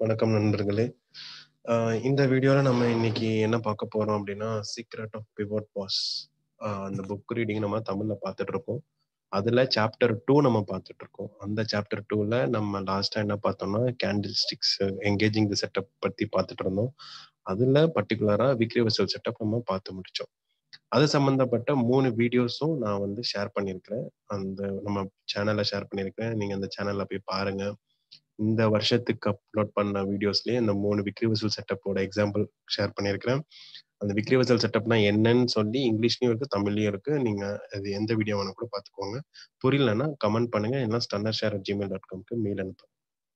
வணக்கம் நண்பர்களே. அ இந்த வீடியோல நம்ம இன்னைக்கு என்ன பார்க்க போறோம் அப்டின்னா, சீக்ரெட் ஆஃப் பிவோட் பாஸ் அ அந்த புக் ரீடிங் நம்ம தமிழ்ல பார்த்துட்டு இருக்கோம். அதுல சாப்டர் 2 நம்ம பார்த்துட்டு இருக்கோம். அந்த சாப்டர் 2ல நம்ம லாஸ்ட்டா என்ன பார்த்தோம்னா, candle sticks engaging the setup பத்தி பார்த்துட்டு இருந்தோம். அதுல பர்ட்டிகுலரா விக்ரி வெசல் செட்டப் நம்ம பார்த்து முடிச்சோம். அது சம்பந்தப்பட்ட 3 வீடியோஸும் நான் வந்து ஷேர் பண்ணியிருக்கிறேன். அந்த நம்ம சேனல்ல ஷேர் பண்ணியிருக்கிறேன். நீங்க அந்த சேனல்ல போய் பாருங்க. இந்த வருஷத்துக்கு அப்லோட் பண்ண வீடியோஸ்லயே இந்த 3 விக்ரி வெசல் செட்டப்போட எக்ஸாம்பிள் ஷேர் பண்ணியிருக்கிறேன். அந்த விக்ரி வெசல் செட்டப்னா என்னன்னு சொல்லி இங்கிலீஷ்லயும் இருக்கு, தமிழ்லயும் இருக்கு. நீங்க அது எந்த வீடியோ வேணா கூட பார்த்துக்கோங்க. புரியலன்னா கமெண்ட் பண்ணுங்க. இல்லனா stunnershare@gmail.comக்கு மெயில் அனுப்புங்க.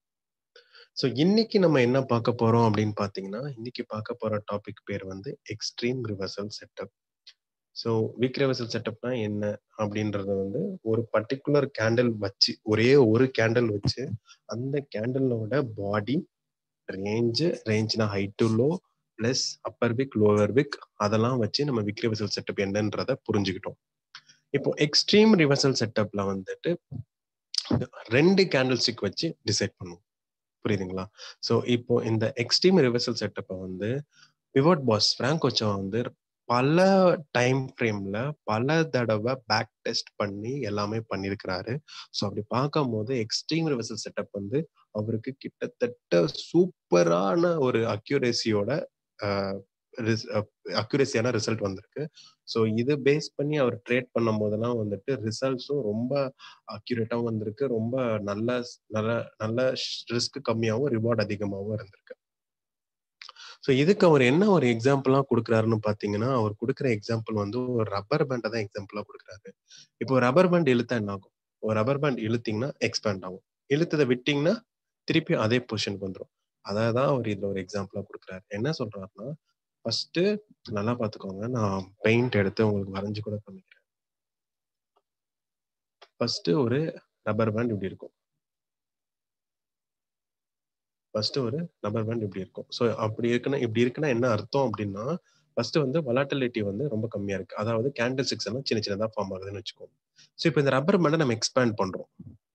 ஸோ இன்னைக்கு நம்ம என்ன பார்க்க போறோம் அப்படின்னு பார்த்தீங்கன்னா, இன்னைக்கு பார்க்க போற டாபிக் பேர் வந்து extreme reversal setup. So weak reversal செட்டப்னா என்ன அப்படின்றது வந்து ஒரு பர்ட்டிகுலர் கேண்டில் வச்சு ஒரே ஒரு கேண்டில் வச்சு அந்த கேண்டிலோட பாடி ரேஞ்சு ரேஞ்ச்னா height to low plus upper wick lower wick அதெல்லாம் வச்சு நம்ம விக் ரிவர்சல் செட்டப் என்னன்றத புரிஞ்சுக்கிட்டோம் இப்போ எக்ஸ்ட்ரீம் ரிவர்சல் செட்டப்ல வந்துட்டு ரெண்டு கேண்டில் ஸ்டிக் வச்சு டிசைட் பண்ணுவோம் புரியுதுங்களா ஸோ இப்போ இந்த எக்ஸ்ட்ரீம் ரிவர்சல் செட்டப்பை வந்து பிவோட் பாஸ் பிராங்கோச்சா வந்து பல டைம் ஃப்ரேம்ல பல தடவை பேக் டெஸ்ட் பண்ணி எல்லாமே பண்ணியிருக்கிறாரு ஸோ அப்படி பார்க்கும் போது எக்ஸ்ட்ரீம் ரிவர்சல் செட்டப் வந்து அவருக்கு கிட்டத்தட்ட சூப்பரான ஒரு அக்யூரேசியோட அக்யூரேசியான ரிசல்ட் வந்திருக்கு ஸோ இது பேஸ் பண்ணி அவர் ட்ரேட் பண்ணும் போதெல்லாம் வந்துட்டு ரிசல்ட்ஸும் ரொம்ப அக்யூரேட்டாகவும் வந்திருக்கு ரொம்ப நல்ல நல்ல நல்ல ரிஸ்க் கம்மியாகவும் ரிவார்ட் அதிகமாகவும் இருந்திருக்கு ஸோ இதுக்கு அவர் என்ன ஒரு எக்ஸாம்பிளா கொடுக்குறாருன்னு பார்த்தீங்கன்னா அவர் கொடுக்குற எக்ஸாம்பிள் வந்து ஒரு ரப்பர் பேண்டை தான் எக்ஸாம்பிளா கொடுக்குறாரு இப்போ ரப்பர் பேண்ட் இழுத்தா என்ன ஆகும் ஒரு ரப்பர் பேண்ட் இழுத்தீங்கன்னா எக்ஸ்பேண்ட் ஆகும் இழுத்ததை விட்டீங்கன்னா திருப்பி அதே பொசிஷனுக்கு வந்துடும் அதை தான் அவர் இதுல ஒரு எக்ஸாம்பிளா கொடுக்குறாரு என்ன சொல்றாருன்னா ஃபர்ஸ்ட் நல்லா பார்த்துக்கோங்க நான் பெயிண்ட் எடுத்து உங்களுக்கு வரைஞ்சு கூட காமிக்கிறேன் ஃபர்ஸ்ட் ஒரு ரப்பர் பேண்ட் இப்படி இருக்கும் ஃபர்ஸ்ட் ஒரு ரப்பர் பேண்ட் இப்படி இருக்கும் ஸோ அப்படி இருக்குன்னா இப்படி இருக்குன்னா என்ன அர்த்தம் அப்படின்னா ஃபர்ஸ்ட் வந்து வலாட்டிலிட்டி வந்து ரொம்ப கம்மியா இருக்கு அதாவது கேண்டில் ஸ்டிக்ஸ் எல்லாம் சின்ன சின்னதா ஃபார்ம் ஆகுதுன்னு வச்சுக்கோங்க ஸோ இப்போ இந்த ரப்பர் பேண்டை நம்ம எக்ஸ்பேண்ட் பண்றோம்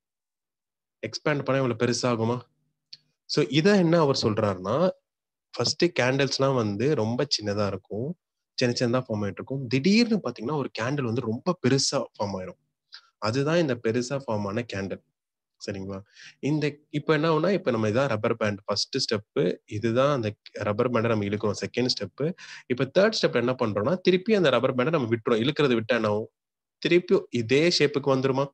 எக்ஸ்பேண்ட் பண்ணா இவ்வளவு பெருசாகுமா ஸோ இதை என்ன அவர் சொல்றாருன்னா ஃபர்ஸ்ட் கேண்டில்ஸ்லாம் வந்து ரொம்ப சின்னதா இருக்கும் சின்ன சின்னதா ஃபார்ம் ஆயிட்டு இருக்கும் திடீர்னு பாத்தீங்கன்னா ஒரு கேண்டில் வந்து ரொம்ப பெருசா ஃபார்ம் ஆயிரும் அதுதான் இந்த பெருசா ஃபார்ம் ஆன கேண்டில் சரிங்களா இந்த இப்போ என்ன ஆகுனா இப்போ நம்ம இதான் ரப்பர் பேண்ட் ஃபர்ஸ்ட் ஸ்டெப்பு இதுதான் அந்த ரப்பர் பேண்டை நம்ம இழுக்கிறோம் செகண்ட் ஸ்டெப்பு இப்போ தேர்ட் ஸ்டெப் என்ன பண்றோம்னா திருப்பி அந்த ரப்பர் பேண்டை நம்ம விட்டுறோம் இழுக்கிறது விட்டா என்ன ஆகும் திருப்பி இதே ஷேப்புக்கு வந்துருமா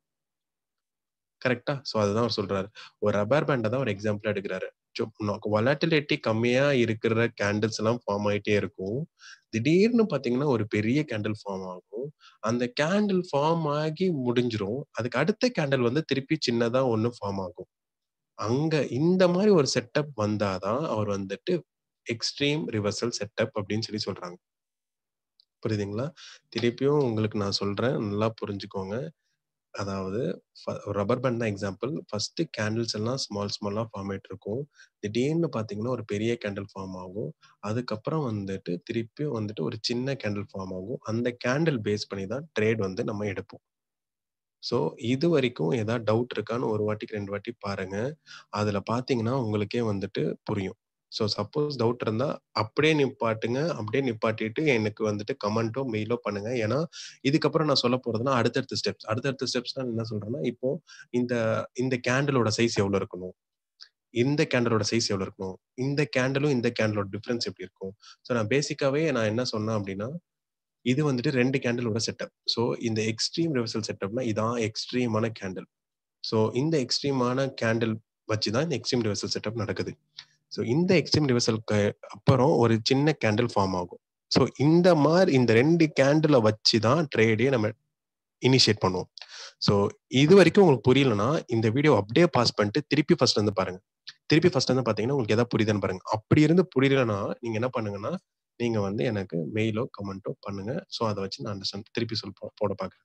கரெக்டா ஸோ அதுதான் அவர் சொல்றாரு ஒரு ரப்பர் பேண்டை தான் ஒரு எக்ஸாம்பிள் எடுக்கிறாரு வலாட்டிலிட்டி கம்மியா இருக்கிற கேண்டில்ஸ் எல்லாம் ஃபார்ம் ஆயிட்டே இருக்கும் திடீர்னு பாத்தீங்கன்னா ஒரு பெரிய கேண்டில் ஃபார்ம் ஆகும் அந்த கேண்டில் ஃபார்ம் ஆகி முடிஞ்சிரும் அதுக்கு அடுத்த கேண்டில் வந்து திருப்பி சின்னதா ஒண்ணு ஃபார்ம் ஆகும் அங்க இந்த மாதிரி ஒரு செட்டப் வந்தாதான் அவர் வந்துட்டு எக்ஸ்ட்ரீம் ரிவர்சல் செட்டப் அப்படின்னு சொல்லி சொல்றாங்க புரியுதுங்களா திருப்பியும் உங்களுக்கு நான் சொல்றேன் நல்லா புரிஞ்சுக்கோங்க அதாவது ரப்பர் பேண்ட் தான் எக்ஸாம்பிள் ஃபர்ஸ்ட் கேண்டில்ஸ் எல்லாம் ஸ்மால் ஸ்மாலா ஃபார்ம் ஆயிட்டு இருக்கும் திடீர்னு பாத்தீங்கன்னா ஒரு பெரிய கேண்டில் ஃபார்ம் ஆகும் அதுக்கப்புறம் வந்துட்டு திருப்பி வந்துட்டு ஒரு சின்ன கேண்டில் ஃபார்ம் ஆகும் அந்த கேண்டில் பேஸ் பண்ணி தான் ட்ரேட் வந்து நம்ம எடுப்போம் ஸோ இது வரைக்கும் ஏதாவது டவுட் இருக்கான்னு ஒரு வாட்டிக்கு ரெண்டு வாட்டி பாருங்க அதுல பாத்தீங்கன்னா உங்களுக்கே வந்துட்டு புரியும் ஸோ சப்போஸ் டவுட் இருந்தா அப்படியே நிப்பாட்டுங்க அப்படியே நிப்பாட்டிட்டு எனக்கு வந்துட்டு கமெண்ட்டோ மெயிலோ பண்ணுங்க ஏன்னா இதுக்கப்புறம் நான் சொல்ல போறதுன்னா அடுத்தடுத்த ஸ்டெப்ஸ் அடுத்தடுத்த ஸ்டெப்ஸ் என்ன சொல்றேன்னா இப்போ இந்த இந்த கேண்டிலோட சைஸ் எவ்வளவு இருக்கணும் இந்த கேண்டலோட சைஸ் எவ்வளவு இருக்கணும் இந்த கேண்டலும் இந்த கேண்டலோட டிஃபரன்ஸ் எப்படி இருக்கும் ஸோ நான் பேசிக்காவே நான் என்ன சொன்னேன் அப்படின்னா இது வந்துட்டு ரெண்டு கேண்டலோட செட்டப் ஸோ இந்த எக்ஸ்ட்ரீம் ரிவர்சல் செட்டப்னா இதான் எக்ஸ்ட்ரீமான கேண்டில் ஸோ இந்த எக்ஸ்ட்ரீமான கேண்டில் வச்சு தான் இந்த எக்ஸ்ட்ரீம் ரிவர்சல் செட்டப் நடக்குது ஸோ இந்த எக்ஸ்ட்ரீம் ரிவர்சலுக்கு அப்புறம் ஒரு சின்ன கேண்டில் ஃபார்ம் ஆகும் ஸோ இந்த மாதிரி இந்த ரெண்டு கேண்டிலை வச்சு தான் ட்ரேடே நம்ம இனிஷியேட் பண்ணுவோம் ஸோ இது வரைக்கும் உங்களுக்கு புரியலன்னா இந்த வீடியோ அப்படியே பாஸ் பண்ணிட்டு திருப்பி ஃபர்ஸ்ட் வந்து பாருங்க திருப்பி ஃபர்ஸ்ட் வந்து பாத்தீங்கன்னா உங்களுக்கு எதாவது புரியுதுன்னு பாருங்க அப்படி இருந்து புரியலன்னா நீங்க என்ன பண்ணுங்கன்னா நீங்க வந்து எனக்கு மெயிலோ கமெண்ட்டோ பண்ணுங்க ஸோ அதை வச்சு நான் அண்டர்ஸ்டாண்ட் திருப்பி சொல் போட பார்க்குறேன்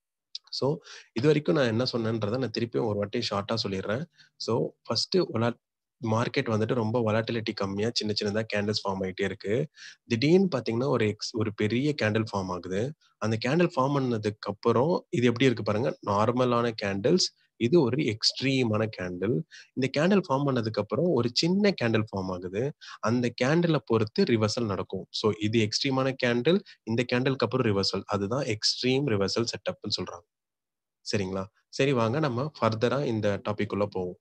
ஸோ இது வரைக்கும் நான் என்ன சொன்னேன்றதை நான் திருப்பியும் ஒரு வாட்டி ஷார்ட்டாக சொல்லிடுறேன் ஸோ ஃபர்ஸ்ட் ஒலா மார்க்கெட் வந்துட்டு ரொம்ப வலாட்டிலிட்டி கம்மியா சின்ன சின்னதாக கேண்டில்ஸ் ஃபார்ம் ஆகிட்டே இருக்கு திடீர்னு பார்த்தீங்கன்னா ஒரு எக்ஸ் ஒரு பெரிய கேண்டில் ஃபார்ம் ஆகுது அந்த கேண்டில் ஃபார்ம் பண்ணதுக்கு அப்புறம் இது எப்படி இருக்கு பாருங்க நார்மலான கேண்டில்ஸ் இது ஒரு எக்ஸ்ட்ரீமான கேண்டில் இந்த கேண்டில் ஃபார்ம் பண்ணதுக்கு அப்புறம் ஒரு சின்ன கேண்டில் ஃபார்ம் ஆகுது அந்த கேண்டிலை பொறுத்து ரிவர்சல் நடக்கும் ஸோ இது எக்ஸ்ட்ரீமான கேண்டில் இந்த கேண்டிலுக்கு அப்புறம் ரிவர்சல் அதுதான் எக்ஸ்ட்ரீம் ரிவர்சல் செட்டப்னு சொல்றாங்க சரிங்களா சரி வாங்க நம்ம ஃபர்தரா இந்த டாபிக் உள்ள போவோம்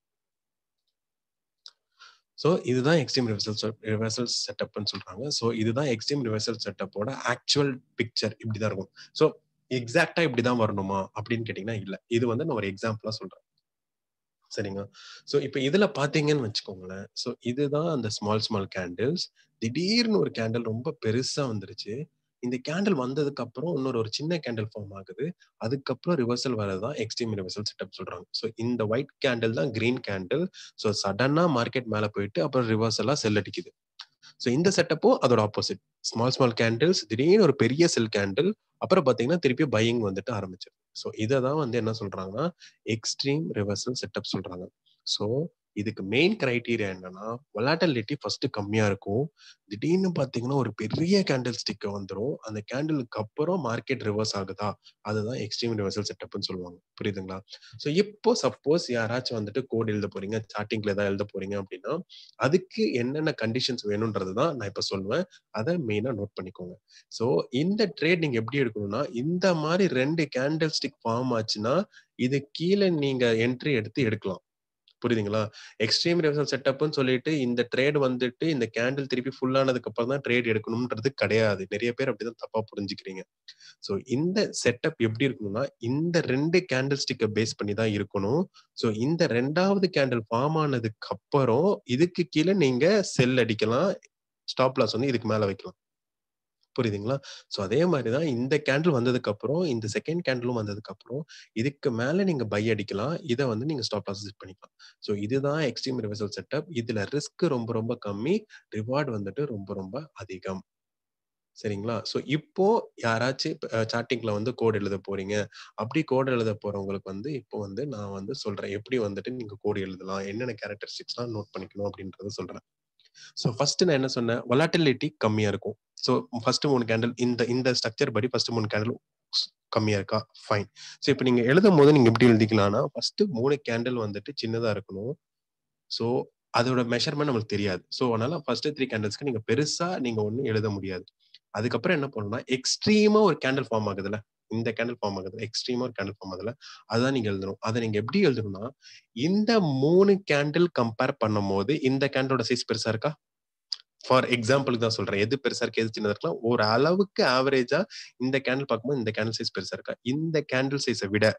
ஸோ இதுதான் எக்ஸ்ட்ரீம் ரிவர்சல் ரிவர்சல் செட்டப்னு சொல்றாங்க ஸோ இதுதான் எக்ஸ்ட்ரீம் ரிவர்சல் செட்டப்போட ஆக்சுவல் பிக்சர் இப்படிதான் இருக்கும் ஸோ எக்ஸாக்டா இப்படிதான் வரணுமா அப்படின்னு கேட்டீங்கன்னா இல்ல இது வந்து நான் ஒரு எக்ஸாம்பிளா சொல்றேன் சரிங்களா ஸோ இப்போ இதுல பாத்தீங்கன்னு வச்சுக்கோங்களேன் ஸோ இதுதான் அந்த ஸ்மால் ஸ்மால் கேண்டில்ஸ் திடீர்னு ஒரு கேண்டில் ரொம்ப பெருசா வந்துருச்சு இந்த கேண்டில் வந்ததுக்கு அப்புறம் இன்னொரு ஒரு சின்ன கேண்டில் ஃபார்ம் ஆகுது அதுக்கப்புறம் ரிவர்சல் வரதான் எக்ஸ்ட்ரீம் ரிவர்சல் செட்டப் சொல்றாங்க ஸோ இந்த ஒயிட் கேண்டில் தான் கிரீன் கேண்டில் ஸோ சடனா மார்க்கெட் மேல போயிட்டு அப்புறம் ரிவர்சலா செல் அடிக்குது ஸோ இந்த செட்டப்பும் அதோட ஆப்போசிட் ஸ்மால் ஸ்மால் கேண்டில்ஸ் திடீர்னு ஒரு பெரிய செல் கேண்டில் அப்புறம் பாத்தீங்கன்னா திருப்பி பையிங் வந்துட்டு ஆரம்பிச்சிரு ஸோ இதை தான் வந்து என்ன சொல்றாங்கன்னா எக்ஸ்ட்ரீம் ரிவர்சல் செட்டப் சொல்றாங்க ஸோ இதுக்கு மெயின் கிரைட்டீரியா என்னன்னா வொலாட்டிலிட்டி ஃபர்ஸ்ட் கம்மியா இருக்கும் திடீர்னு பாத்தீங்கன்னா ஒரு பெரிய கேண்டில் ஸ்டிக் வந்துடும் அந்த கேண்டிலுக்கு அப்புறம் மார்க்கெட் ரிவர்ஸ் ஆகுதா அதுதான் எக்ஸ்ட்ரீம் ரிவர்சல் செட்டப்னு சொல்லுவாங்க புரியுதுங்களா ஸோ இப்போ சப்போஸ் யாராச்சும் வந்துட்டு கோட் எழுத போறீங்க சார்ட்டிங்ல ஏதாவது எழுத போறீங்க அப்படின்னா அதுக்கு என்னென்ன கண்டிஷன்ஸ் வேணும்ன்றது தான் நான் இப்ப சொல்லுவேன் அதை மெயினா நோட் பண்ணிக்கோங்க ஸோ இந்த ட்ரேட் நீங்க எப்படி எடுக்கணும்னா இந்த மாதிரி ரெண்டு கேண்டில் ஸ்டிக் ஃபார்ம் ஆச்சுன்னா இது கீழே நீங்க என்ட்ரி எடுத்து எடுக்கலாம் புரியுதுங்களா எக்ஸ்ட்ரீம் ரிவர்சல் செட்டப்னு சொல்லிட்டு இந்த ட்ரேட் வந்துட்டு இந்த கேண்டில் திருப்பி ஃபுல் ஆனதுக்கு அப்புறம் தான் ட்ரேட் எடுக்கணும்ன்றது கிடையாது நிறைய பேர் அப்படிதான் தப்பா புரிஞ்சுக்கிறீங்க ஸோ இந்த செட்டப் எப்படி இருக்கணும்னா இந்த ரெண்டு கேண்டில் ஸ்டிக்கை பேஸ் பண்ணி தான் இருக்கணும் ஸோ இந்த ரெண்டாவது கேண்டில் ஃபார்ம் ஆனதுக்கு அப்புறம் இதுக்கு கீழே நீங்க செல் அடிக்கலாம் ஸ்டாப் லாஸ் வந்து இதுக்கு மேல வைக்கலாம் புரியுதுங்களா ஸோ அதே மாதிரி தான் இந்த கேண்டில் வந்ததுக்கு அப்புறம் இந்த செகண்ட் கேண்டிலும் வந்ததுக்கு அப்புறம் இதுக்கு மேல நீங்க பை அடிக்கலாம் இதை வந்து நீங்க ஸ்டாப் லாஸ் செட் பண்ணிக்கலாம் ஸோ இதுதான் எக்ஸ்ட்ரீம் ரிவர்சல் செட்டப் இதுல ரிஸ்க் ரொம்ப ரொம்ப கம்மி ரிவார்டு வந்துட்டு ரொம்ப ரொம்ப அதிகம் சரிங்களா ஸோ இப்போ யாராச்சும் சாட்டிங்ல வந்து கோட் எழுத போறீங்க அப்படி கோட் எழுத போறவங்களுக்கு வந்து இப்போ வந்து நான் வந்து சொல்றேன் எப்படி வந்துட்டு நீங்க கோட் எழுதலாம் என்னென்ன கேரக்டரிஸ்டிக்ஸ்லாம் நோட் பண்ணிக்கணும் அப்படின்றத சொல்றேன் ஸோ ஃபர்ஸ்ட் நான் என்ன சொன்னேன் வொலாட்டிலிட்டி கம்மியா இருக்கும் ஸோ ஃபர்ஸ்ட் மூணு கேண்டில் இந்த இந்த ஸ்ட்ரக்சர் படி ஃபர்ஸ்ட் மூணு கேண்டில் கம்மியா இருக்கா ஃபைன் ஸோ இப்போ நீங்க எழுதும் போது நீங்க எப்படி எழுதிக்கலாம்னா ஃபர்ஸ்ட் மூணு கேண்டில் வந்துட்டு சின்னதா இருக்கணும் ஸோ அதோட மெஷர்மெண்ட் நம்மளுக்கு தெரியாது ஸோ அதனால ஃபர்ஸ்ட் த்ரீ கேண்டில்ஸ்க்கு நீங்க பெருசா நீங்க ஒன்றும் எழுத முடியாது அதுக்கப்புறம் என்ன பண்ணணும்னா எக்ஸ்ட்ரீமா ஒரு கேண்டில் ஃபார்ம் ஆகுதுல இந்த கேண்டில் ஃபார்ம் ஆகுது எக்ஸ்ட்ரீமா ஒரு கேண்டில் ஃபார்ம் ஆகுதுல அதான் நீங்க எழுதணும் அதை நீங்க எப்படி எழுதணும்னா இந்த மூணு கேண்டில் கம்பேர் பண்ணும் போது இந்த கேண்டலோட சைஸ் பெருசா இருக்கா ஃபார் எக்ஸாம்பிளுக்கு தான் சொல்றேன் எது பெருசா இருக்கு எது சின்னதா இருக்கலாம் ஒரு அளவுக்கு ஆவரேஜா இந்த கேண்டில் பார்க்கும்போது இந்த கேண்டில் சைஸ் பெருசா இருக்கா இந்த கேண்டில் சைஸை விட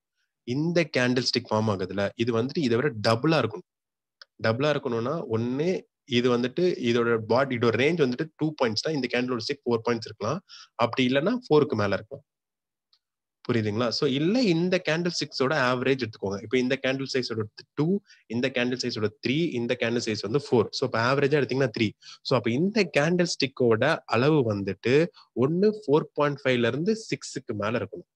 இந்த கேண்டில் ஸ்டிக் ஃபார்ம் ஆகுதுல இது வந்துட்டு இதை விட டபுளா இருக்கணும் டபுளா இருக்கணும்னா ஒன்னு இது வந்துட்டு இதோட பாட் இதோட ரேஞ்ச் வந்துட்டு டூ பாயிண்ட்ஸ் தான் இந்த கேண்டிலோட ஸ்டிக் ஃபோர் பாயிண்ட்ஸ் இருக்கலாம் அப்படி இல்லைன்னா ஃபோருக்கு மேல இருக்கலாம் புரியுதுங்களா ஸோ இல்ல இந்த கேண்டில் சிக்ஸோட ஆவரேஜ் எடுத்துக்கோங்க இப்போ இந்த கேண்டில் சைஸோட டூ இந்த கேண்டில் சைஸோட த்ரீ இந்த கேண்டில் சைஸ் வந்து ஃபோர் ஸோ இப்போ ஆவரேஜா எடுத்தீங்கன்னா த்ரீ ஸோ அப்போ இந்த கேண்டில் ஸ்டிக்கோட அளவு வந்துட்டு ஒன்னு ஃபோர் பாயிண்ட் ஃபைவ்ல இருந்து சிக்ஸுக்கு மேல இருக்கணும்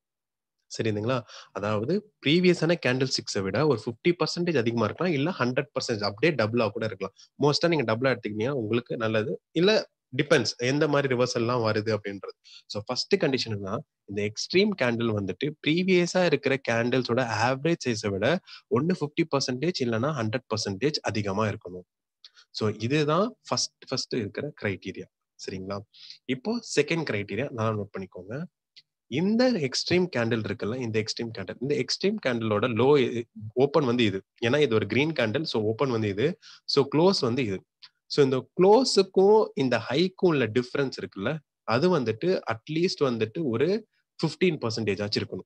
சரிங்களா அதாவது ப்ரீவியஸான கேண்டில் சிக்ஸை விட ஒரு ஃபிஃப்டி பர்சன்டேஜ் அதிகமா இருக்கலாம் இல்ல ஹண்ட்ரட் பர்சன்டேஜ் அப்படியே டபுளா கூட இருக்கலாம் மோஸ்டா நீங்க டபுளா எடுத்துக்கிட்டீங்கன்னா உங்களுக்கு நல்லது இல்ல டிபெண்ட்ஸ் எந்த மாதிரி ரிவர்சல் எல்லாம் வருது அப்படின்றது ஸோ ஃபர்ஸ்ட் கண்டிஷன் தான் இந்த எக்ஸ்ட்ரீம் கேண்டில் வந்துட்டு ப்ரீவியஸா இருக்கிற கேண்டில்ஸோட ஆவரேஜ் சைஸை விட ஒன்னு ஃபிஃப்டி பர்சன்டேஜ் இல்லைன்னா ஹண்ட்ரட் பர்சன்டேஜ் அதிகமா இருக்கணும் ஸோ இதுதான் ஃபர்ஸ்ட் ஃபர்ஸ்ட் இருக்கிற கிரைட்டீரியா சரிங்களா இப்போ செகண்ட் கிரைட்டீரியா நல்லா நோட் பண்ணிக்கோங்க இந்த எக்ஸ்ட்ரீம் கேண்டில் இருக்குல்ல இந்த எக்ஸ்ட்ரீம் கேண்டில் இந்த எக்ஸ்ட்ரீம் கேண்டிலோட லோ ஓப்பன் வந்து இது ஏன்னா இது ஒரு கிரீன் கேண்டில் ஸோ ஓப்பன் வந்து இது ஸோ க்ளோஸ் வந்து இது ஸோ இந்த க்ளோஸுக்கும் இந்த ஹைக்கும் உள்ள டிஃபரன்ஸ் இருக்குல்ல அது வந்துட்டு அட்லீஸ்ட் வந்துட்டு ஒரு ஃபிஃப்டீன் பர்சன்டேஜ் ஆச்சு இருக்கணும்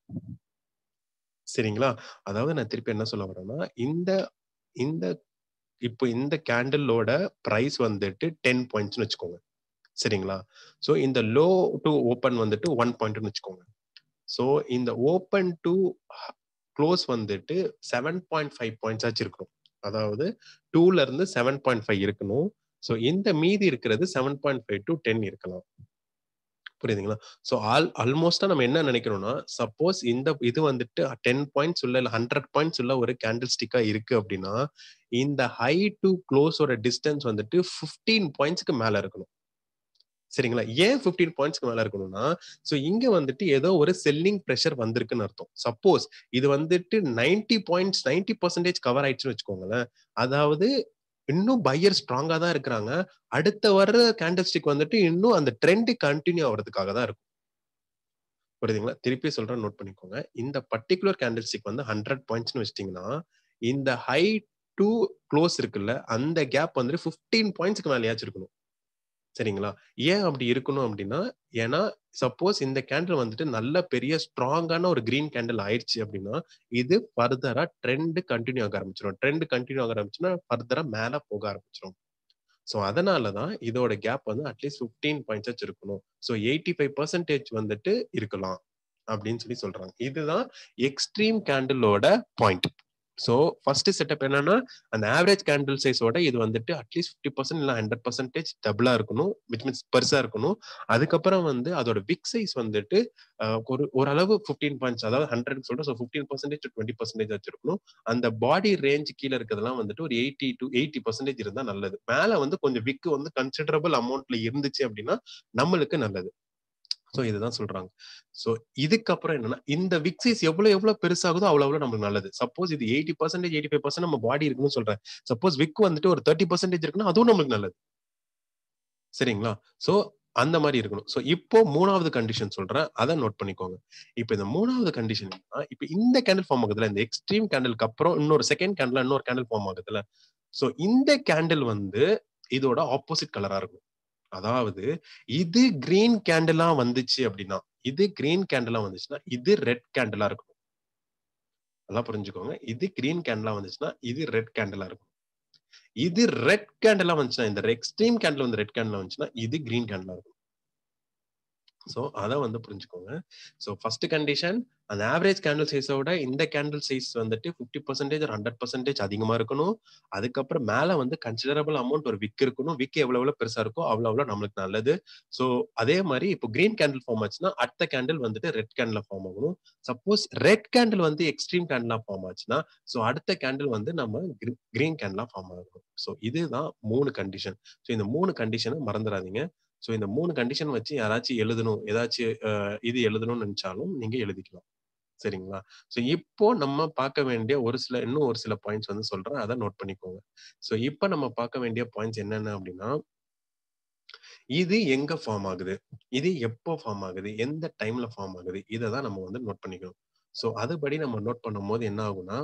சரிங்களா அதாவது நான் திருப்பி என்ன சொல்ல வரேன்னா இந்த இந்த இப்போ இந்த கேண்டிலோட ப்ரைஸ் வந்துட்டு டென் பாயிண்ட்ஸ்னு வச்சுக்கோங்க சரிங்களா ஸோ இந்த லோ டு ஓப்பன் வந்துட்டு ஒன் பாயிண்ட்னு வச்சுக்கோங்க ஸோ இந்த ஓப்பன் டு க்ளோஸ் வந்துட்டு செவன் பாயிண்ட் ஃபைவ் பாயிண்ட்ஸ் ஆச்சு இருக்கணும் அதாவது டூல இருந்து செவன் பாயிண்ட் ஃபைவ் இருக்கணும் ஸோ இந்த மீதி இருக்கிறது seven point five to ten இருக்கலாம் புரியுதுங்களா ஸோ ஆல் ஆல்மோஸ்டா நம்ம என்ன நினைக்கிறோம்னா சப்போஸ் இந்த இது வந்துட்டு டென் பாயிண்ட்ஸ் உள்ள இல்லை ஹண்ட்ரட் பாயிண்ட்ஸ் உள்ள ஒரு கேண்டில் ஸ்டிக்கா இருக்கு அப்படின்னா இந்த ஹை டு க்ளோஸோட டிஸ்டன்ஸ் வந்துட்டு ஃபிஃப்டீன் பாயிண்ட்ஸ்க்கு மேல இருக்கணும் சரிங்களா ஏன் பிப்டீன் பாயிண்ட்ஸ்க்கு மேல இருக்கணும்னா சோ இங்க வந்துட்டு ஏதோ ஒரு செல்லிங் ப்ரெஷர் வந்திருக்குன்னு அர்த்தம் சப்போஸ் இது வந்துட்டு ninety points ninety percentage cover ஆயிடுச்சுன்னு வச்சுக்கோங்களேன் அதாவது இன்னும் பையர் ஸ்ட்ராங்கா தான் இருக்கிறாங்க அடுத்த வர்ற கேண்டில் ஸ்டிக் வந்துட்டு இன்னும் அந்த ட்ரெண்ட் கண்டினியூ ஆகிறதுக்காக தான் இருக்கும் புரியுதுங்களா திருப்பி சொல்றேன் நோட் பண்ணிக்கோங்க இந்த பர்டிகுலர் கேண்டில் ஸ்டிக் வந்து ஹண்ட்ரட் பாயிண்ட்ஸ்னு வச்சிட்டீங்கன்னா இந்த ஹை டு க்ளோஸ் இருக்குல்ல அந்த கேப் வந்துட்டு ஃபிஃப்டீன் பாயிண்ட்ஸ்க்கு மேலேயாச்சும் இருக்கணும் சரிங்களா ஏன் அப்படி இருக்கணும் அப்படின்னா ஏன்னா சப்போஸ் இந்த கேண்டில் வந்துட்டு நல்ல பெரிய ஸ்ட்ராங்கான ஒரு கிரீன் கேண்டில் ஆயிடுச்சு அப்படின்னா இது ஃபர்தரா ட்ரெண்ட் கண்டினியூ ஆக ஆரம்பிச்சிடும் ட்ரெண்ட் கண்டினியூ ஆக ஆரம்பிச்சுன்னா ஃபர்தரா மேல போக ஆரம்பிச்சிடும் ஸோ அதனால தான் இதோட கேப் வந்து அட்லீஸ்ட் ஃபிஃப்டீன் பாயிண்ட்ஸ் இருக்கணும் ஸோ எயிட்டி ஃபைவ் பர்சன்டேஜ் வந்துட்டு இருக்கலாம் அப்படின்னு சொல்லி சொல்றாங்க இதுதான் எக்ஸ்ட்ரீம் கேண்டிலோட பாயிண்ட் ஸோ ஃபர்ஸ்ட் செட்டப் என்னன்னா அந்த ஆவரேஜ் கேண்டில் சைஸோட இது வந்துட்டு அட்லீஸ்ட் ஃபிஃப்டி பர்சன்ட் இல்லை ஹண்ட்ரட் பர்சன்டேஜ் டபுளா இருக்கணும் விச் மீன்ஸ் பெருசா இருக்கணும் அதுக்கப்புறம் வந்து அதோட விக் சைஸ் வந்துட்டு ஒரு ஓரளவு ஃபிஃப்டீன் பாயிண்ட்ஸ் அதாவது ஹண்ட்ரட் சொல்றேன் so fifteen percentage twenty percentage வச்சிருக்கணும் அந்த பாடி ரேஞ்ச் கீழே இருக்கிறதுலாம் வந்துட்டு ஒரு எயிட்டி டு எயிட்டி பர்சன்டேஜ் இருந்தா நல்லது மேல வந்து கொஞ்சம் விக் வந்து கன்சிடரபிள் அமௌண்ட்ல இருந்துச்சு அப்படின்னா நம்மளுக்கு நல்லது ஸோ இதுதான் சொல்றாங்க ஸோ இதுக்கப்புறம் என்னன்னா இந்த விக்ஸைஸ் எவ்வளவு எவ்வளவு பெருசாகுதோ அவ்வளவு அவ்வளவு நமக்கு நல்லது சப்போஸ் இது eighty percentage eighty five percent நம்ம பாடி இருக்குன்னு சொல்றேன் சப்போஸ் விக் வந்துட்டு ஒரு தேர்ட்டி பர்சன்டேஜ் இருக்குன்னா அதுவும் நம்மளுக்கு நல்லது சரிங்களா ஸோ அந்த மாதிரி இருக்கணும் ஸோ இப்போ மூணாவது கண்டிஷன் சொல்றேன் அதை நோட் பண்ணிக்கோங்க இப்போ இந்த மூணாவது கண்டிஷன் இப்போ இந்த கேண்டில் ஃபார்ம் ஆகுதுல இந்த எக்ஸ்ட்ரீம் கேண்டிலுக்கு அப்புறம் இன்னொரு செகண்ட் கேண்டில் இன்னொரு கேண்டில் ஃபார்ம் ஆகுதுல ஸோ இந்த கேண்டில் வந்து இதோட ஆப்போசிட் கலரா இருக்கும் அதாவது இது கிரீன் கேண்டிலா வந்துச்சு அப்படின்னா இது கிரீன் கேண்டிலா வந்துச்சுன்னா இது ரெட் கேண்டிலா இருக்கும் நல்லா புரிஞ்சுக்கோங்க இது கிரீன் கேண்டிலா வந்துச்சுன்னா இது ரெட் கேண்டிலா இருக்கும் இது ரெட் கேண்டிலா வந்துச்சுன்னா இந்த எக்ஸ்ட்ரீம் கேண்டில் வந்து ரெட் கேண்டிலா வந்துச்சுன்னா இது கிரீன் கேண்டிலா இருக்கும் ஸோ அதை வந்து புரிஞ்சுக்கோங்க ஸோ ஃபர்ஸ்ட் கண்டிஷன் அந்த ஆவரேஜ் கேண்டில் சைஸோட இந்த கேண்டில் சைஸ் வந்துட்டு ஃபிஃப்டி பர்சன்டேஜ் ஹண்ட்ரட் பர்சன்டேஜ் அதிகமா இருக்கணும் அதுக்கப்புறம் மேல வந்து கன்சிடரபிள் அமௌண்ட் ஒரு விக் இருக்கணும் விக் எவ்வளவு எவ்வளவு பெருசா இருக்கோ அவ்வளவு அவ்வளவு நம்மளுக்கு நல்லது ஸோ அதே மாதிரி இப்போ கிரீன் கேண்டில் ஃபார்ம் ஆச்சுன்னா அடுத்த கேண்டில் வந்துட்டு ரெட் கேண்டில் ஃபார்ம் ஆகணும் சப்போஸ் ரெட் கேண்டில் வந்து எக்ஸ்ட்ரீம் கேண்டிலா ஃபார்ம் ஆச்சுன்னா ஸோ அடுத்த கேண்டில் வந்து நம்ம கிரீன் கேண்டிலா ஃபார்ம் ஆகணும் ஸோ இதுதான் மூணு கண்டிஷன் ஸோ இந்த மூணு கண்டிஷனை மறந்துடாதீங்க ஸோ இந்த மூணு கண்டிஷன் வச்சு யாராச்சும் எழுதணும் ஏதாச்சும் இது எழுதணும்னு நினைச்சாலும் நீங்க எழுதிக்கலாம் சரிங்களா ஸோ இப்போ நம்ம பார்க்க வேண்டிய ஒரு சில இன்னும் ஒரு சில பாயிண்ட்ஸ் வந்து சொல்றேன் அதை நோட் பண்ணிக்கோங்க ஸோ இப்போ நம்ம பார்க்க வேண்டிய பாயிண்ட்ஸ் என்னென்ன அப்படின்னா இது எங்க ஃபார்ம் ஆகுது இது எப்போ ஃபார்ம் ஆகுது எந்த டைம்ல ஃபார்ம் ஆகுது இதை தான் நம்ம வந்து நோட் பண்ணிக்கணும் ஸோ அதுபடி நம்ம நோட் பண்ணும் போது என்ன ஆகும்னா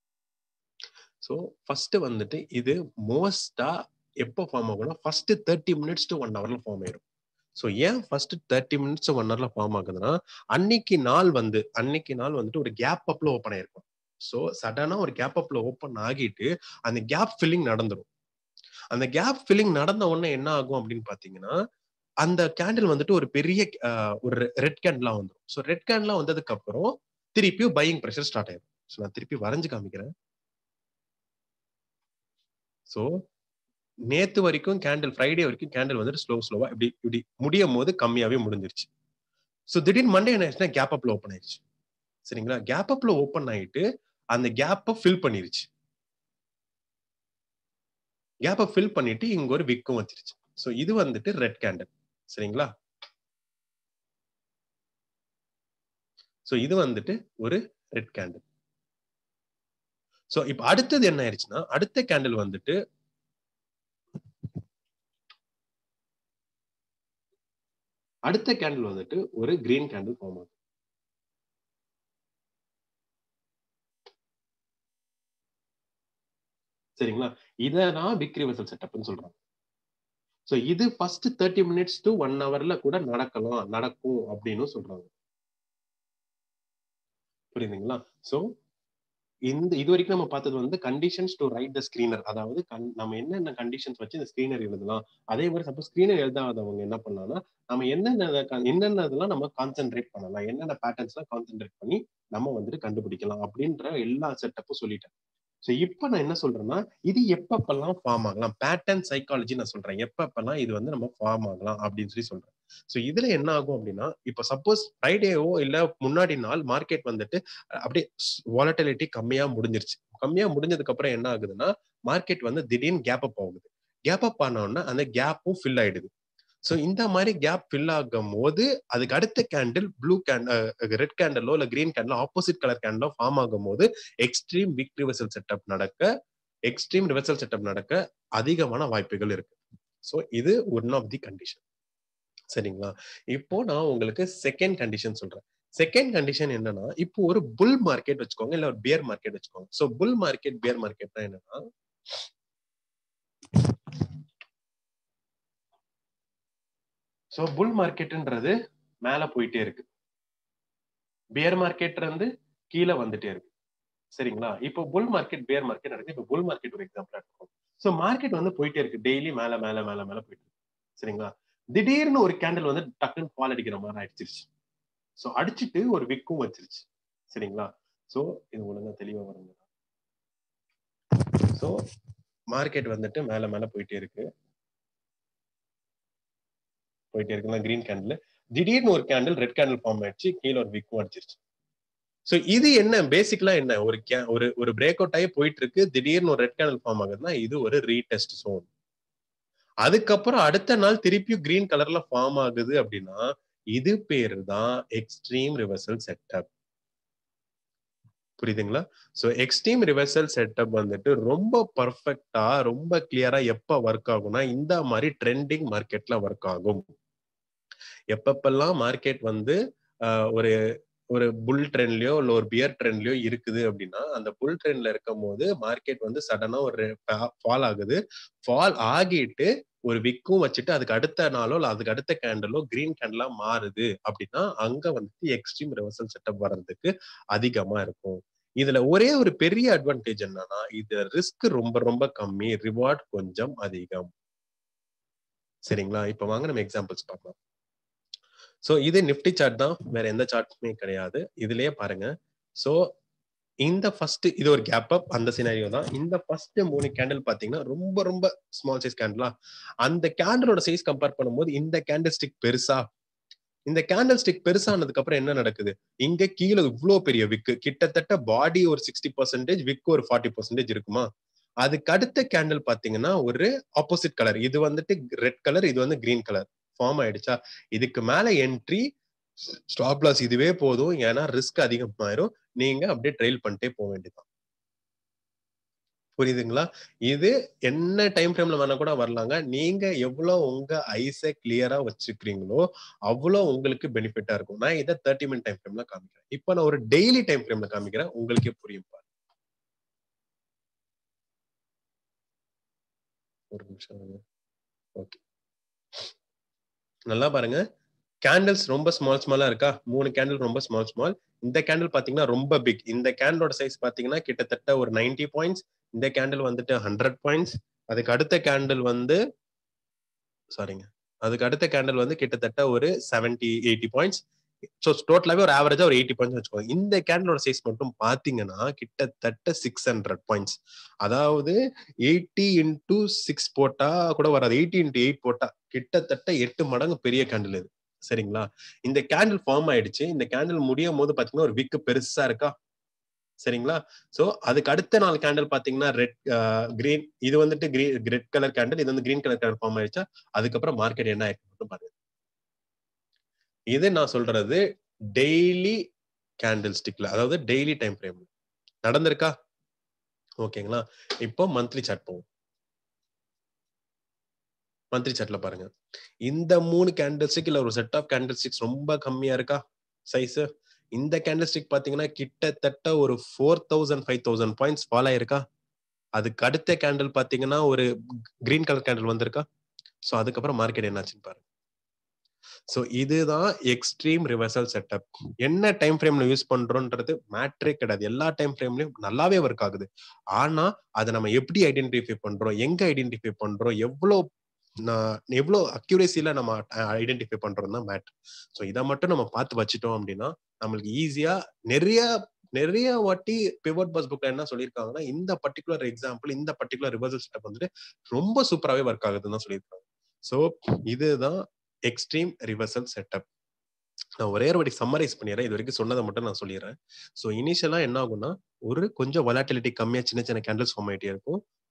ஸோ ஃபர்ஸ்ட் வந்துட்டு இது மோஸ்டா எப்போ ஃபார்ம் ஆகும்னா first thirty minutes to one ஹவர்ல ஃபார்ம் ஆயிடும் ஸோ ஏன் ஃபர்ஸ்ட் தேர்ட்டி மினிட்ஸ் ஒன் ஹவர்ல ஃபார்ம் ஆகுதுன்னா அன்னைக்கு நாள் வந்து அன்னைக்கு நாள் வந்துட்டு ஒரு கேப் அப்ல ஓப்பன் ஆயிருக்கும் ஸோ சடனா ஒரு கேப் அப்ல ஓப்பன் ஆகிட்டு அந்த கேப் ஃபில்லிங் நடந்துடும் அந்த கேப் ஃபில்லிங் நடந்த உடனே என்ன ஆகும் அப்படின்னு பாத்தீங்கன்னா அந்த கேண்டில் வந்துட்டு ஒரு பெரிய ஒரு ரெட் கேண்டிலா வந்துடும் ஸோ ரெட் கேண்டிலா வந்ததுக்கு அப்புறம் திருப்பியும் பையிங் ப்ரெஷர் ஸ்டார்ட் ஆயிடும் ஸோ நான் திருப்பி வரைஞ்சு காமிக்கிறேன் ஸோ நேத்து வரைக்கும் கேண்டில் ஃப்ரைடே வரைக்கும் கேண்டில் வந்துட்டு ஸ்லோ ஸ்லோவா இப்படி இப்படி முடியும் போது கம்மியாவே முடிஞ்சிருச்சு ஸோ திடீர்னு மண்டே என்ன ஆயிடுச்சுன்னா கேப் அப்ல ஓப்பன் ஆயிடுச்சு சரிங்களா கேப் அப்ல ஓப்பன் ஆயிட்டு அந்த கேப்பை ஃபில் பண்ணிருச்சு கேப்பை ஃபில் பண்ணிட்டு இங்க ஒரு விக்கும் வந்துருச்சு ஸோ இது வந்துட்டு ரெட் கேண்டில் சரிங்களா ஸோ இது வந்துட்டு ஒரு ரெட் கேண்டில் ஸோ இப்போ அடுத்தது என்ன ஆயிடுச்சுன்னா அடுத்த கேண்டில் வந்துட்டு அடுத்த கேண்டில் வந்துட்டு ஒரு கிரீன் கேண்டில் ஃபார்ம் ஆகும் சரிங்களா இதை நான் பிக் ரிவர்சல் செட்டப்னு சொல்றேன் ஸோ இது first thirty minutes to one ஹவர்ல கூட நடக்கலாம் நடக்கும் அப்படின்னு சொல்றாங்க புரியுதுங்களா ஸோ இந்த இது வரைக்கும் நம்ம பார்த்தது வந்து conditions to write the screener அதாவது நம்ம என்னென்ன கண்டிஷன்ஸ் வச்சு இந்த ஸ்கிரீனர் எழுதலாம் அதே மாதிரி சப்போஸ் ஸ்கிரீனர் எழுதாதவங்க என்ன பண்ணலாம்னா நம்ம என்னென்ன என்னென்ன இதெல்லாம் நம்ம கான்சென்ட்ரேட் பண்ணலாம் என்னென்ன பேட்டர்ன்ஸ்லாம் கான்சென்ட்ரேட் பண்ணி நம்ம வந்துட்டு கண்டுபிடிக்கலாம் அப்படின்ற எல்லா செட்டப்பும் சொல்லிட்டேன் ஸோ இப்போ நான் என்ன சொல்றேன்னா இது எப்பப்பெல்லாம் ஃபார்ம் ஆகலாம் பேட்டர்ன் சைக்காலஜி நான் சொல்றேன் எப்பப்பெல்லாம் இது வந்து நம்ம ஃபார்ம் ஆகலாம் அப்படின்னு சொல்லி சொல்றேன் ஸோ இதுல என்ன ஆகும் அப்படின்னா இப்போ சப்போஸ் ஃப்ரைடேவோ இல்ல முன்னாடி நாள் மார்க்கெட் வந்துட்டு அப்படியே வாலட்டிலிட்டி கம்மியா முடிஞ்சிருச்சு கம்மியா முடிஞ்சதுக்கு அப்புறம் என்ன ஆகுதுன்னா மார்க்கெட் வந்து திடீர்னு கேப் அப் ஆகுது கேப் அப் ஆனோடனே அந்த கேப்பும் ஃபில் ஆயிடுது சோ இந்த மாதிரி கேப் ஃபில் ஆகும் போது அதுக்கு அடுத்த கேண்டில் ப்ளூ கேண்டில் ரெட் கேண்டலோ இல்ல கிரீன் கேண்டலோ ஆப்போசிட் கலர் கேண்டலோ ஃபார்ம் ஆகும் போது எக்ஸ்ட்ரீம் வீக் ரிவர்சல் செட்டப் நடக்க எக்ஸ்ட்ரீம் ரிவர்சல் செட்டப் நடக்க அதிகமான வாய்ப்புகள் இருக்கு சோ இது ஒன் ஆஃப் தி கண்டிஷன் சரிங்களா இப்போ நான் உங்களுக்கு செகண்ட் கண்டிஷன் சொல்றேன் செகண்ட் கண்டிஷன் என்னன்னா இப்போ ஒரு புல் மார்க்கெட் வச்சுக்கோங்க இல்ல ஒரு பியர் மார்க்கெட் வச்சுக்கோங்க சோ புல் மார்க்கெட் பியர் மார்க்கெட்னா என்னன்னா சோ புல் மார்க்கெட்ன்றது மேல போயிட்டே இருக்கு பியர் மார்க்கெட் இருந்து கீழே வந்துட்டே இருக்கு சரிங்களா இப்போ புல் மார்க்கெட் பியர் மார்க்கெட் நடக்குது இப்போ புல் மார்க்கெட் ஒரு எக்ஸாம்பிள் எடுத்துக்கோம் சோ மார்க்கெட் வந்து போயிட்டே இருக்கு டெய்லி மேல மேல மேல மேல போயிட்டு இருக்கு சரிங்களா திடீர்னு ஒரு கேண்டில் வந்து டக்குன்னு ஃபால் அடிக்கிற மாதிரி அடிச்சிருச்சு சோ அடிச்சுட்டு ஒரு விக்கும் வச்சிருச்சு சரிங்களா சோ இது ஒழுங்கா தெளிவா வருங்க சோ மார்க்கெட் வந்துட்டு மேல மேல போயிட்டே இருக்கு போயிட்டே இருக்குங்களா கிரீன் கேண்டில் திடீர்னு ஒரு கேண்டில் ரெட் கேண்டில் ஃபார்ம் ஆயிடுச்சு கீழே ஒரு விக்கும் அடிச்சிருச்சு சோ இது என்ன பேசிக்கலா என்ன ஒரு ஒரு ஒரு பிரேக் அவுட் ஆகி போயிட்டு இருக்கு திடீர்னு ஒரு ரெட் கேண்டில் ஃபார்ம் ஆகுதுன்னா இது ஒரு ரீடெஸ்ட் சோன் அதுக்கப்புறம் அடுத்த நாள் திருப்பியும் கிரீன் கலர்ல ஃபார்ம் ஆகுது அப்படின்னா இது பேரு தான் எக்ஸ்ட்ரீம் ரிவர்சல் செட்டப் புரியுதுங்களா சோ எக்ஸ்ட்ரீம் ரிவர்சல் செட்டப் வந்துட்டு ரொம்ப பர்ஃபெக்டா ரொம்ப கிளியரா எப்ப ஒர்க் ஆகும்னா இந்த மாதிரி ட்ரெண்டிங் மார்க்கெட்ல ஒர்க் ஆகும் எப்பப்பெல்லாம் மார்க்கெட் வந்து ஒரு ஒரு புல் ட்ரெண்ட்லயோ இல்ல ஒரு பியர் ட்ரெண்ட்லயோ இருக்குது அப்படின்னா அந்த புல் ட்ரெண்ட்ல இருக்கும் போது மார்க்கெட் வந்து சடனா ஒரு ஃபால் ஆகுது ஃபால் ஆகிட்டு ஒரு விக்கும் வச்சுட்டு அதுக்கு அடுத்த நாளோ இல்ல அதுக்கு அடுத்த கேண்டலோ கிரீன் கேண்டலா மாறுது அப்படின்னா அங்க வந்துட்டு எக்ஸ்ட்ரீம் ரிவர்சல் செட்டப் வர்றதுக்கு அதிகமா இருக்கும் இதுல ஒரே ஒரு பெரிய அட்வான்டேஜ் என்னன்னா இது ரிஸ்க் ரொம்ப ரொம்ப கம்மி ரிவார்ட் கொஞ்சம் அதிகம் சரிங்களா இப்ப வாங்க நம்ம எக்ஸாம்பிள்ஸ் பார்க்கலாம் சோ இது நிப்டி சார்ட் தான் வேற எந்த சார்ட்டுமே கிடையாது இதுலயே பாருங்க சோ இந்த ஃபர்ஸ்ட் இது ஒரு கேப் அப் அந்த சினாரியோ தான் இந்த ஃபர்ஸ்ட் மூணு கேண்டில் பாத்தீங்கன்னா ரொம்ப ரொம்ப ஸ்மால் சைஸ் கேண்டிலா அந்த கேண்டிலோட சைஸ் கம்பேர் பண்ணும்போது இந்த கேண்டில் ஸ்டிக் பெருசா இந்த கேண்டில் ஸ்டிக் பெருசானதுக்கு அப்புறம் என்ன நடக்குது இங்க கீழே இவ்வளவு பெரிய விக்கு கிட்டத்தட்ட பாடி ஒரு சிக்ஸ்டி பர்சன்டேஜ் விக்கு ஒரு ஃபார்ட்டி பர்சன்டேஜ் இருக்குமா அதுக்கு அடுத்த கேண்டில் பாத்தீங்கன்னா ஒரு ஆப்போசிட் கலர் இது வந்துட்டு ரெட் கலர் இது வந்து கிரீன் கலர் ஃபார்ம் ஆயிடுச்சா இதுக்கு மேல என்ட்ரி ஸ்டாப் லாஸ் இதுவே போதும் ஏன்னா ரிஸ்க் அதிகமாயிரும் நீங்க அப்படியே ட்ரெயில் பண்ணிட்டே போக வேண்டியதான் புரியுதுங்களா இது என்ன டைம் ஃப்ரேம்ல வேணா கூட வரலாங்க நீங்க எவ்வளவு உங்க ஐஸை கிளியரா வச்சுக்கிறீங்களோ அவ்வளவு உங்களுக்கு பெனிஃபிட்டா இருக்கும் நான் இதை தேர்ட்டி மினிட் டைம் ஃப்ரேம்ல காமிக்கிறேன் இப்ப நான் ஒரு டெய்லி டைம் ஃப்ரேம்ல காமிக்கிறேன் உங்களுக்கே புரியும் பாரு ஒரு நிமிஷம் ஓகே நல்லா பாருங்க கேண்டில்ஸ் ரொம்ப ஸ்மால் ஸ்மாலா இருக்கா மூணு கேண்டில் ரொம்ப ஸ்மால் ஸ்மால் இந்த கேண்டில் பாத்தீங்கன்னா ரொம்ப பிக் இந்த கேண்டிலோட சைஸ் பாத்தீங்கன்னா கிட்டத்தட்ட ஒரு நைன்டி பாயிண்ட்ஸ் இந்த கேண்டில் வந்துட்டு ஹண்ட்ரட் பாயிண்ட்ஸ் அதுக்கு அடுத்த கேண்டில் வந்து சாரிங்க அதுக்கு அடுத்த கேண்டில் வந்து கிட்டத்தட்ட ஒரு செவன்டி எயிட்டி பாயிண்ட்ஸ் ஸோ டோட்டலாவே ஒரு ஆவரேஜா ஒரு எயிட்டி பாயிண்ட்ஸ் வச்சுக்கோங்க இந்த கேண்டிலோட சைஸ் மட்டும் பாத்தீங்கன்னா கிட்டத்தட்ட சிக்ஸ் ஹண்ட்ரட் பாயிண்ட்ஸ் அதாவது எயிட்டி இன்டூ சிக்ஸ் போட்டா கூட வராது எயிட்டி இன்டூ எயிட் போட்டா கிட்டத்தட்ட எட்டு மடங்கு பெரிய கேண்டில் இது சரிங்களா இந்த கேண்டில் ஃபார்ம் ஆயிடுச்சு இந்த கேண்டில் முடியும் போது பாத்தீங்கன்னா ஒரு விக்கு பெருசா இருக்கா சரிங்களா சோ அதுக்கு அடுத்த நாள் கேண்டில் பாத்தீங்கன்னா ரெட் கிரீன் இது வந்துட்டு கிரீன் ரெட் கலர் கேண்டில் இது வந்து கிரீன் கலர் கேண்டில் ஃபார்ம் ஆயிடுச்சா அதுக்கப்புறம் மார்க்கெட் என்ன ஆயிருக்கு பாருங்க இது நான் சொல்றது டெய்லி கேண்டில் ஸ்டிக்ல அதாவது டெய்லி டைம் ஃப்ரேம்ல நடந்திருக்கா ஓகேங்களா இப்போ மந்த்லி சார்ட் போவோம் மந்த்லி சார்ட்ல பாருங்க இந்த மூணு கேண்டில் ஸ்டிக் இல்ல ஒரு செட் ஆஃப் கேண்டில் ஸ்டிக்ஸ் ரொம்ப கம்மியா இருக்கா சைஸ் இந்த கேண்டில் ஸ்டிக் பாத்தீங்கன்னா கிட்டத்தட்ட ஒரு four thousand five thousand points fall ஆயிருக்கா அதுக்கு அடுத்த கேண்டில் பாத்தீங்கன்னா ஒரு கிரீன் கலர் கேண்டில் வந்திருக்கா ஸோ அதுக்கப்புறம் மார்க்கெட் என்னாச்சுன்னு பாருங்க ஸோ இதுதான் எக்ஸ்ட்ரீம் ரிவர்சல் செட்டப் என்ன டைம் ஃப்ரேம்ல யூஸ் பண்றோன்றது மேட்ரே கிடையாது எல்லா டைம் ஃப்ரேம்லயும் நல்லாவே ஒர்க் ஆகுது ஆனா அதை நம்ம எப்படி ஐடென்டிஃபை பண்றோம் எங்க ஐடென்டிஃபை பண்றோம் எவ்வளவு எவ்வளவு அக்யூரேசியில நம்ம ஐடென்டிஃபை பண்றோம் தான் மேட் ஸோ இதை மட்டும் நம்ம பார்த்து வச்சுட்டோம் அப்படின்னா நம்மளுக்கு ஈஸியா நிறைய நிறைய வாட்டி பிவட் பஸ் புக்ல என்ன சொல்லியிருக்காங்கன்னா இந்த பர்டிகுலர் எக்ஸாம்பிள் இந்த பர்டிகுலர் ரிவர்சல் செட்டப் வந்துட்டு ரொம்ப சூப்பராகவே ஒர்க் ஆகுதுன்னு தான் சொல்லியிருக்காங்க ஸோ இதுதான் எக்ஸ்ட்ரீம் ரிவர்சல் செட்டப் நான் ஒரே ஒரு வாட்டி சம்மரைஸ் பண்ணிடுறேன் இது வரைக்கும் சொன்னதை மட்டும் நான் சொல்லிடுறேன் ஸோ இனிஷியலா என்ன ஆகும்னா ஒரு கொஞ்சம் வலாட்டிலிட்டி கம்மியா சின்ன சின்ன கேண்டில்ஸ் ஃபார்ம் ஆகிட்டே இருக்கும்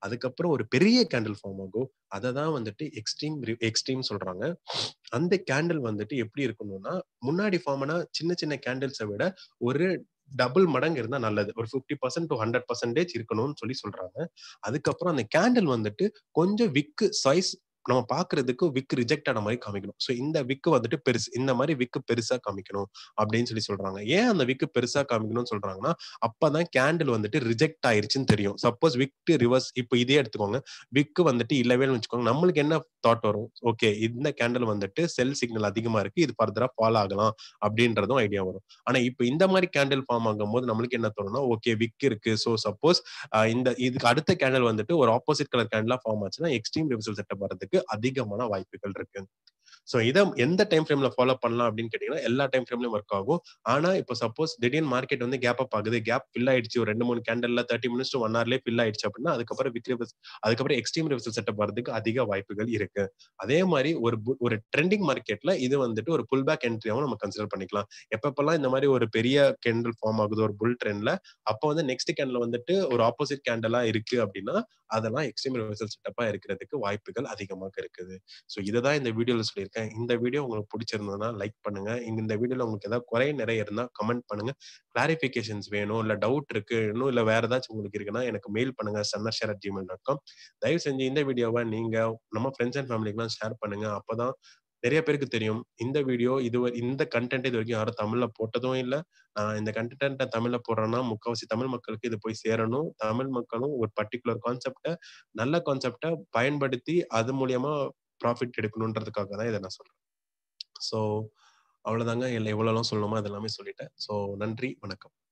அதுக்கப்புறம் ஒரு பெரிய கேண்டில் ஃபார்ம் ஆகும் அதை தான் வந்துட்டு எக்ஸ்ட்ரீம் எக்ஸ்ட்ரீம் சொல்றாங்க அந்த கேண்டில் வந்துட்டு எப்படி இருக்கணும்னா முன்னாடி ஃபார்ம் ஆனா சின்ன சின்ன கேண்டில்ஸை விட ஒரு டபுள் மடங்கு இருந்தா நல்லது ஒரு fifty percent to hundred percentage இருக்கணும்னு சொல்லி சொல்றாங்க அதுக்கப்புறம் அந்த கேண்டில் வந்துட்டு கொஞ்சம் விக்கு சைஸ் நம்ம பாக்குறதுக்கு விக் ரிஜெக்ட் ஆன மாதிரி காமிக்கணும் ஸோ இந்த விக்கு வந்துட்டு பெருசு இந்த மாதிரி விக்கு பெருசா காமிக்கணும் அப்படின்னு சொல்லி சொல்றாங்க ஏன் அந்த விக்கு பெருசா காமிக்கணும்னு சொல்றாங்கன்னா அப்பதான் கேண்டில் வந்துட்டு ரிஜெக்ட் ஆயிருச்சுன்னு தெரியும் சப்போஸ் விக் ரிவர்ஸ் இப்போ இதே எடுத்துக்கோங்க விக்கு வந்துட்டு இல்லவே வச்சுக்கோங்க நம்மளுக்கு என்ன தாட் வரும் ஓகே இந்த கேண்டில் வந்துட்டு செல் சிக்னல் அதிகமா இருக்கு இது ஃபர்தரா ஃபாலோ ஆகலாம் அப்படின்றதும் ஐடியா வரும் ஆனா இப்போ இந்த மாதிரி கேண்டில் ஃபார்ம் ஆகும் போது நம்மளுக்கு என்ன தோணும்னா ஓகே விக் இருக்கு ஸோ சப்போஸ் இந்த இதுக்கு அடுத்த கேண்டில் வந்துட்டு ஒரு ஆப்போசிட் கலர் கேண்டிலா ஃபார்ம் ஆச்சுன்னா எக்ஸ்ட்ரீம் ரிவர்சல் செட்டப் வரதுக்கு அதிகமான வாய்ப்புகள் இருக்கு ஸோ இதை எந்த டைம் ஃப்ரேம்ல ஃபாலோ பண்ணலாம் அப்படின்னு கேட்டீங்கன்னா எல்லா டைம் ஃப்ரேம்லயும் ஒர்க் ஆகும் ஆனா இப்போ சப்போஸ் திடீர்னு மார்க்கெட் வந்து கேப் அப் ஆகுது கேப் ஃபில் ஆயிடுச்சு ஒரு ரெண்டு மூணு கேண்டல்ல தேர்ட்டி மினிட்ஸ் ஒன் ஹவர்லேயே ஃபில் ஆயிடுச்சு அப்படின்னா அதுக்கப்புறம் விக் ரிவர்ஸ் அதுக்கப்புறம் எக்ஸ்ட்ரீம் ரிவர்சல் செட்டப் வரதுக்கு அதிக வாய்ப்புகள் இருக்கு அதே மாதிரி ஒரு ஒரு ட்ரெண்டிங் மார்க்கெட்ல இது வந்துட்டு ஒரு புல் பேக் என்ட்ரியாவும் நம்ம கன்சிடர் பண்ணிக்கலாம் எப்பப்பெல்லாம் இந்த மாதிரி ஒரு பெரிய கேண்டில் ஃபார்ம் ஆகுது ஒரு புல் ட்ரெண்ட்ல அப்போ வந்து நெக்ஸ்ட் கேண்டில் வந்துட்டு ஒரு ஆப்போசிட் கேண்டலா இருக்கு அப்படின்னா அதெல்லாம் எக்ஸ்ட்ரீம் ரிவர்சல் செட்டப்பா இருக்கிறதுக்கு வாய்ப்புகள் அதிகமாக இருக்குது ஸோ இதை தான் இந்த வீடியோல சொல்லியிருக்கேன் இந்த வீடியோ உங்களுக்கு பிடிச்சிருந்ததுன்னா லைக் பண்ணுங்க இந்த வீடியோல உங்களுக்கு ஏதாவது குறை நிறைய இருந்தா கமெண்ட் பண்ணுங்க கிளாரிபிகேஷன்ஸ் வேணும் இல்ல டவுட் இருக்கு இன்னும் இல்ல வேற ஏதாச்சும் உங்களுக்கு இருக்குன்னா எனக்கு மெயில் பண்ணுங்க சன்னர்ஷர் அட் ஜிமெயில் டாட் காம் தயவு செஞ்சு இந்த வீடியோவை நீங்க நம்ம ஃப்ரெண்ட்ஸ் அண்ட் ஃபேமிலிக்கெல்லாம் ஷேர் பண்ணுங்க அப்பதான் நிறைய பேருக்கு தெரியும் இந்த வீடியோ இது இந்த கண்டென்ட் இது வரைக்கும் யாரும் தமிழ்ல போட்டதும் இல்லை நான் இந்த கண்டென்ட்டை தமிழ்ல போடுறேன்னா முக்கால்வாசி தமிழ் மக்களுக்கு இது போய் சேரணும் தமிழ் மக்களும் ஒரு பர்டிகுலர் கான்செப்டை நல்ல கான்செப்டை பயன்படுத்தி அது மூலியமா ப்ராஃபிட் எடுக்கணுன்றதுக்காக தான் இதை நான் சொல்றேன் ஸோ அவ்வளோதாங்க இல்லை எவ்வளோலாம் சொல்லணுமோ அதெல்லாமே சொல்லிட்டேன் ஸோ நன்றி வணக்கம்